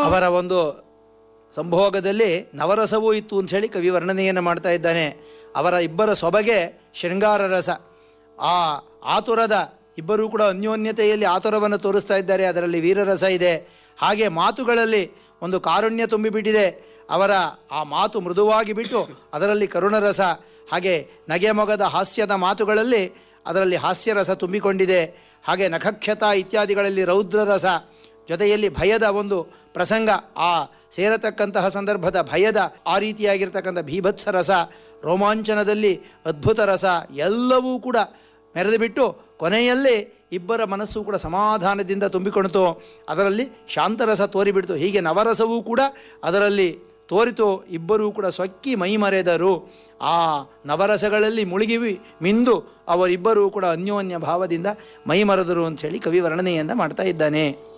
ಅವರ ಒಂದು ಸಂಭೋಗದಲ್ಲಿ ನವರಸವೂ ಇತ್ತು ಅಂತ ಹೇಳಿ ಕವಿ ವರ್ಣನೆಯನ್ನು ಮಾಡ್ತಾ ಇದ್ದಾನೆ ಅವರ ಇಬ್ಬರ ಸೊಬಗೆ ಶೃಂಗಾರ ರಸ ಆ ಆತುರದ ಇಬ್ಬರೂ ಕೂಡ ಅನ್ಯೋನ್ಯತೆಯಲ್ಲಿ ಆತುರವನ್ನು ತೋರಿಸ್ತಾ ಇದ್ದಾರೆ ಅದರಲ್ಲಿ ವೀರರಸ ಇದೆ ಹಾಗೆ ಮಾತುಗಳಲ್ಲಿ ಒಂದು ಕಾರುಣ್ಯ ತುಂಬಿಬಿಟ್ಟಿದೆ ಅವರ ಆ ಮಾತು ಮೃದುವಾಗಿ ಬಿಟ್ಟು ಅದರಲ್ಲಿ ಕರುಣರಸ ಹಾಗೆ ನಗೆ ಮೊಗದ ಹಾಸ್ಯದ ಮಾತುಗಳಲ್ಲಿ ಅದರಲ್ಲಿ ಹಾಸ್ಯರಸ ತುಂಬಿಕೊಂಡಿದೆ ಹಾಗೆ ನಖಕ್ಷತ ಇತ್ಯಾದಿಗಳಲ್ಲಿ ರೌದ್ರರಸ ಜೊತೆಯಲ್ಲಿ ಭಯದ ಒಂದು ಪ್ರಸಂಗ ಆ ಸೇರತಕ್ಕಂತಹ ಸಂದರ್ಭದ ಭಯದ ಆ ರೀತಿಯಾಗಿರ್ತಕ್ಕಂಥ ಭೀಭತ್ಸ ರಸ ರೋಮಾಂಚನದಲ್ಲಿ ಅದ್ಭುತ ರಸ ಎಲ್ಲವೂ ಕೂಡ ಮೆರೆದು ಬಿಟ್ಟು ಕೊನೆಯಲ್ಲಿ ಇಬ್ಬರ ಮನಸ್ಸು ಕೂಡ ಸಮಾಧಾನದಿಂದ ತುಂಬಿಕೊಂಡಿತು ಅದರಲ್ಲಿ ಶಾಂತರಸ ತೋರಿಬಿಡ್ತು ಹೀಗೆ ನವರಸವೂ ಕೂಡ ಅದರಲ್ಲಿ ತೋರಿತು ಇಬ್ಬರೂ ಕೂಡ ಸೊಕ್ಕಿ ಮೈಮರೆದರು ಆ ನವರಸಗಳಲ್ಲಿ ಮುಳುಗಿ ಮಿಂದು ಅವರಿಬ್ಬರೂ ಕೂಡ ಅನ್ಯೋನ್ಯ ಭಾವದಿಂದ ಮೈಮರೆದರು ಅಂಥೇಳಿ ಕವಿ ವರ್ಣನೆಯಿಂದ ಮಾಡ್ತಾ ಇದ್ದಾನೆ